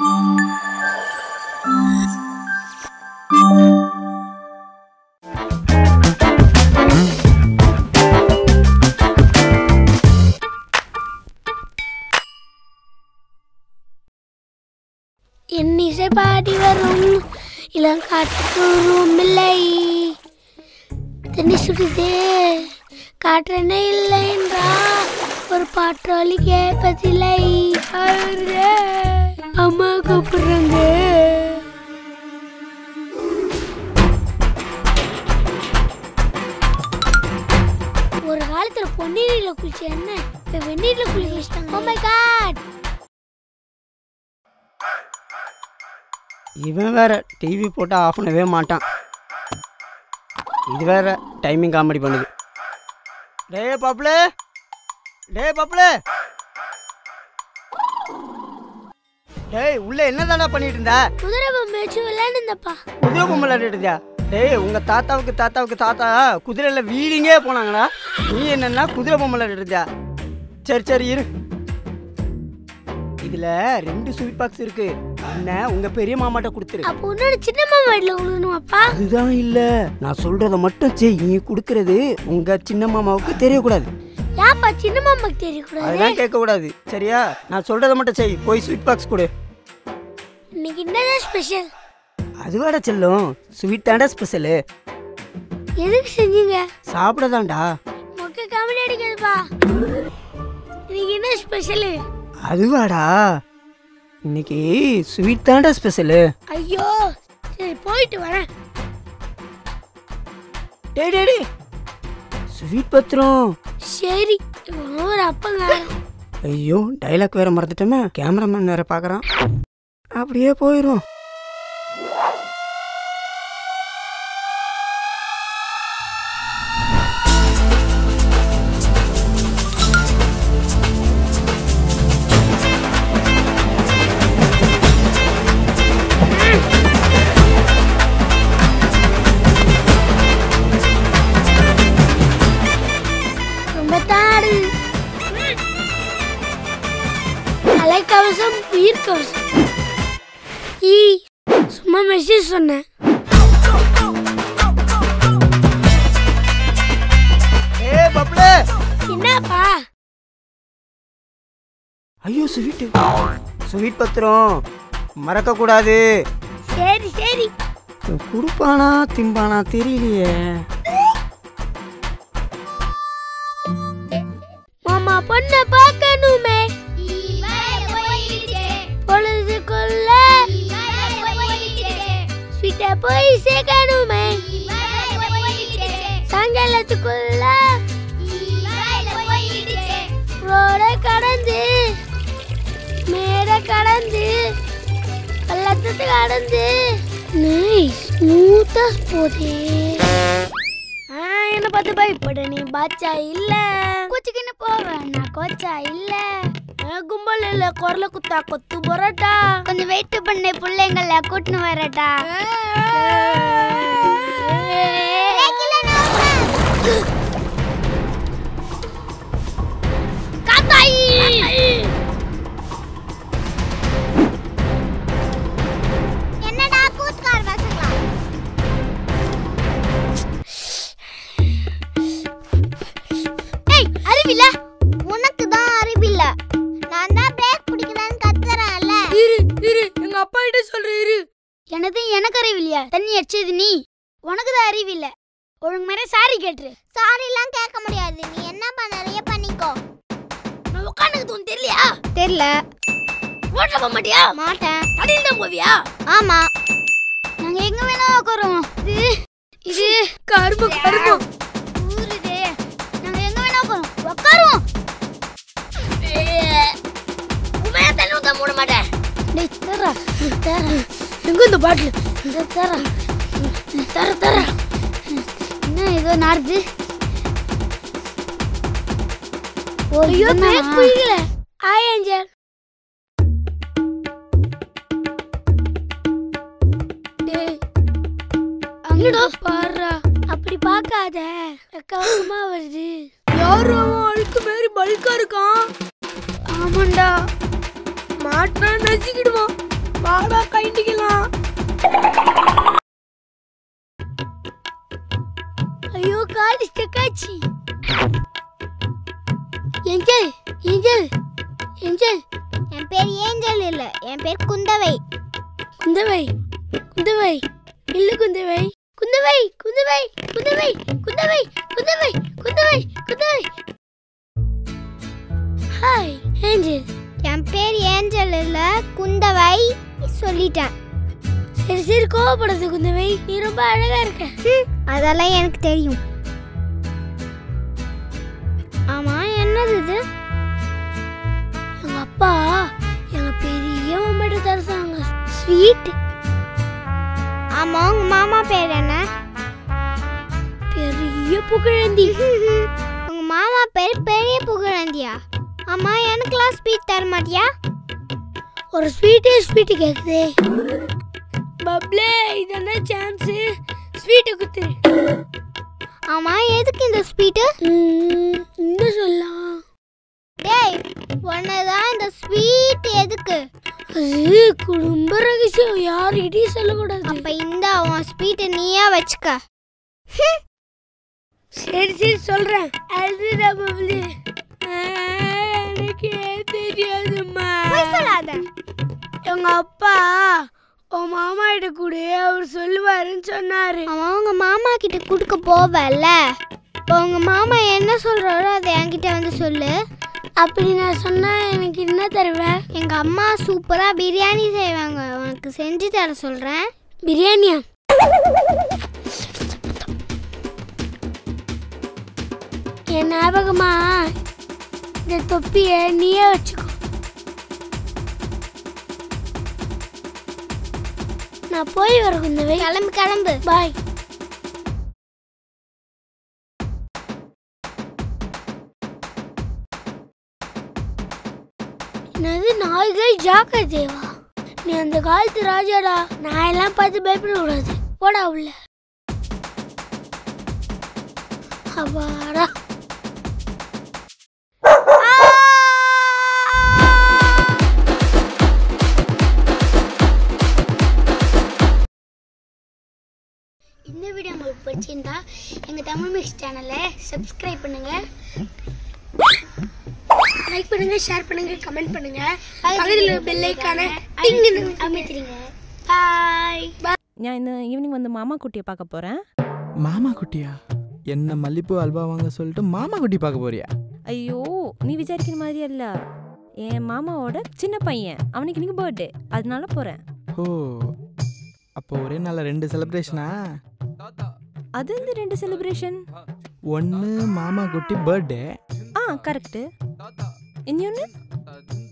என் இசை பாடி வரும் இளங்காற்றுக்கு இல்லை தண்ணி சுடுதே காற்றென இல்லை என்றா ஒரு பாட்டாளி கேட்பதில்லை அழுதே. அம்மா கூப்பிடுறாங்க ஒரு காலத்துல பொன்னீரில குளிச்ச என்ன இப்ப வெந்நீர்ல குளிக்க வச்சிட்டாங்க ஓ மை காட் இவன் வேற டிவி போட்டு ஆஃப் பண்ணவே மாட்டான் இது வேற டைமிங் காமெடி பண்ணுது டேய் பப்ளு டேய் பப்ளு டேய் உள்ள என்னதான்டா பண்ணிட்டு இருந்த குதிரை பொம்மை வச்சு விளையாண்டுந்தப்பா புதிய பொம்மை விளையாடிட்டு இருந்தியா டேய் உங்க தாத்தாவுக்கு தாத்தாவுக்கு தாத்தா குதிரையில வீடிங்கே போனாங்கடா நீ என்னன்னா குதிரை பொம்மை விளையாடிட்டு இருந்தியா சரி சரி இரு இதுல ரெண்டு ஸ்வீட் பாக்ஸ் இருக்கு என்ன உங்க பெரிய மாமாட்ட கொடுத்துரு அப்போ உன்னோட சின்ன மாமா வீட்டுல கொடுக்கணுமாப்பா அதுதான் இல்ல நான் சொல்றத மட்டும் செய் நீ கொடுக்கறது உங்க சின்ன மாமாவுக்கு தெரியக்கூடாது ஏன்ப்பா சின்ன மாமாக்கு தெரியக்கூடாது அதெல்லாம் கேட்க கூடாது சரியா நான் சொல்றத மட்டும் செய் போய் ஸ்வீட் பாக்ஸ் கொடு இன்னைக்கு என்னதான் ஸ்பெஷல் அதுவாடா செல்லும் ஸ்வீட் தாண்டா ஸ்பெஷலு எதுக்கு செஞ்சீங்க சாப்பிடதான்டா மொக்க காமெடி அடிக்காதுப்பா இன்னைக்கு என்ன ஸ்பெஷலு அதுவாடா இன்னைக்கு ஸ்வீட் தாண்டா ஸ்பெஷலு ஐயோ சரி போயிட்டு வரேன் டேய் டேய் டேய் ஸ்வீட் பத்திரம் சரி இவன் ஒரு அப்பங்க ஐயோ டைலாக் வேற மறந்துட்டோமே கேமராமேன் வேற பார்க்கறான் அப்படியே போயிடும் ரொம்ப தாடு தலைக்கவசம் உயிர் கவசம் ஈ சும்மா மெசேஜ் சொன்னேன் ஏ பப்ளே என்னப்பா ஐயோ ஸ்வீட் ஸ்வீட் பத்திரம் மறக்க கூடாது சரி சரி குடுப்பானா திம்பானா தெரியலையே மாமா பொண்ண பார்க்கணுமே பொழுதுக்குள்ள ஸ்வீட்ட போய் சேர்க்கணுமே சாயங்காலத்துக்குள்ள ரோட கடந்து மேடை கடந்து பள்ளத்தை கடந்து நைஸ் ஸ்மூத்தா போதே ஆ, என்ன பார்த்து பயப்பட நீ பாச்சா இல்ல கொச்சுக்கின்னு போவேன் நான் கோச்சா இல்ல ஆ, கும்பல் இல்ல குரல குத்தா கொத்து பரோட்டா கொஞ்சம் வெயிட் பண்ணு பிள்ளைங்கள கூட்டின்னு வரட்டா என்னடா கூத்துக்கார பசங்களா ஏய் அறிவில்ல உனக்கு தான் அறிவில்ல நான் தான் பிரேக் பிடிக்கிறேன்னு கத்துறேன்ல இரு இரு எங்க அப்பா கிட்ட சொல்ற இரு எனது எனக்கு அறிவில்லையா தண்ணி அடிச்சது நீ உனக்கு தான் அறிவில்ல ஒழுங்கு மாதிரி சாரி கேட்டுரு சாரி எல்லாம் கேட்க முடியாது நீ என்ன பண்ணறிய பண்ணிக்கோ நான் உட்காந்துக்கு உனக்கு தெரியலையா தெரியல ரோட்ல போக மாட்டியா மாட்டேன் கடையில் தான் போவியா ஆமா நாங்க எங்க வேணா உட்காருவோம் இது இது கரும்பு கரும்பு ஊருது நாங்க எங்க வேணா உட்காருவோம் உட்காருவோம் உண்மையா தண்ணி ஊத்த மூட மாட்டேன் டேய் தர தர எங்க இந்த பாட்டில் இந்த தர தர தர என்ன ஏதோ நாடுது ஓ ஐயோ இதுதானா? பிரேக் பிடிக்கல ஆய் ஏஞ்சல் டேய் அங்கடா பாருடா அப்படி பார்க்காத வெக்கமா வருது யாரும் அவன் அழுக்கு மாதிரி பல்கா இருக்கான் ஆமாண்டா மாட்டினா நசிக்கிடுவான் வாடா கைண்டிக்கலாம் ஐயோ கால் ஸ்டக்காச்சு ஏஞ்சல் ஏஞ்சல் ஏஞ்சல் என் பேர் ஏஞ்சல் இல்ல என் பேர் குந்தவை குந்தவை குந்தவை இல்ல குந்தவை குந்தவை குந்தவை குந்தவை குந்தவை குந்தவை குந்தவை குந்தவை ஹாய் ஏஞ்சல் என் பேர் ஏஞ்சல் இல்ல குந்தவை சொல்லிட்டேன் சரி சரி கோவப்படாத குந்தவை நீ ரொம்ப அழகா இருக்க ஹம், அதெல்லாம் எனக்கு தெரியும் ஆமா என்னது இது எங்க அப்பா எங்க பெரிய மாமாட்ட தர சொன்னாங்க ஸ்வீட் ஆமா உங்க மாமா பேர் என்ன பெரிய புகழந்தி உங்க மாமா பேர் பெரிய புகழந்தியா ஆமா எனக்குலாம் ஸ்வீட் தர மாட்டியா ஒரு ஸ்வீட்டே ஸ்வீட் கேக்குதே பப்ளே இதான சான்ஸ் ஸ்வீட்டை குத்துரு ஆமா எதுக்கு இந்த ஸ்வீட்டு ம், இன்னும் சொல்லலாம் டேய் உன்னதான் இந்த ஸ்வீட் எதுக்கு அது குடும்ப ரகசியம் யாருக்கிட்டையும் சொல்லக்கூடாது அப்ப இந்த உன் ஸ்வீட்டை நீயா வச்சுக்க சரி சரி சொல்றேன் அதுடா பப்ளு எனக்கு தெரியாதும்மா போய் சொல்லாத எங்க அப்பா உன் மாமா கிட்ட கூட அவர் சொல்லுவாருன்னு சொன்னாரு அவன் உங்க மாமா கிட்ட கொடுக்க போவல இப்போ உங்க மாமா என்ன சொல்றாரோ அதை என்கிட்ட வந்து சொல்லு அப்படி நான் சொன்னா எனக்கு என்ன தருவேன் எங்க அம்மா சூப்பரா பிரியாணி செய்வாங்க உனக்கு செஞ்சு தர சொல்றேன் பிரியாணியா என் ஞாபகமா இந்த தொப்பிய நீயே வச்சுக்கோ நான் போய் வர குந்தவை கிளம்பு கிளம்பு பாய் என்னது நாய்கள் ஜாக்கிர தேவா நீ அந்த காலத்து ராஜாடா நான் எல்லாம் பார்த்து பயப்படக்கூடாது போடா உள்ள அப்பாடா இந்த வீடியோ உங்களுக்கு பிடிச்சிருந்தா எங்க தமிழ் மிக்ஸ் சேனலை சப்ஸ்கிரைப் பண்ணுங்க லைக் பண்ணுங்க ஷேர் பண்ணுங்க கமெண்ட் பண்ணுங்க பக்கத்துல பெல் ஐக்கான டிங்னு அமைத்திருங்க பாய் பாய் ഞാൻ ഇന്ന് ഈവനിങ് വന്ന് മാമാ കുട്ടിയെ பார்க்க போறேன் மாமா குட்டியா என்ன மல்லிப்பூ அல்வா வாங்க சொல்லிட்டு மாமா குட்டி பார்க்க போறியா ஐயோ நீ விசாரிக்கிற மாதிரி அல்ல என் மாமாவோட சின்ன பையன் அவனுக்கு இன்னைக்கு பர்த்டே அதனால போறேன் ஓ அப்போ ஒரே நாளில் ரெண்டு செலிப்ரேஷனா அது இந்த ரெண்டு செலிப்ரேஷன் ஒன்று மாமா குட்டி பர்த்டே ஆ கரெக்டு இன்னொன்று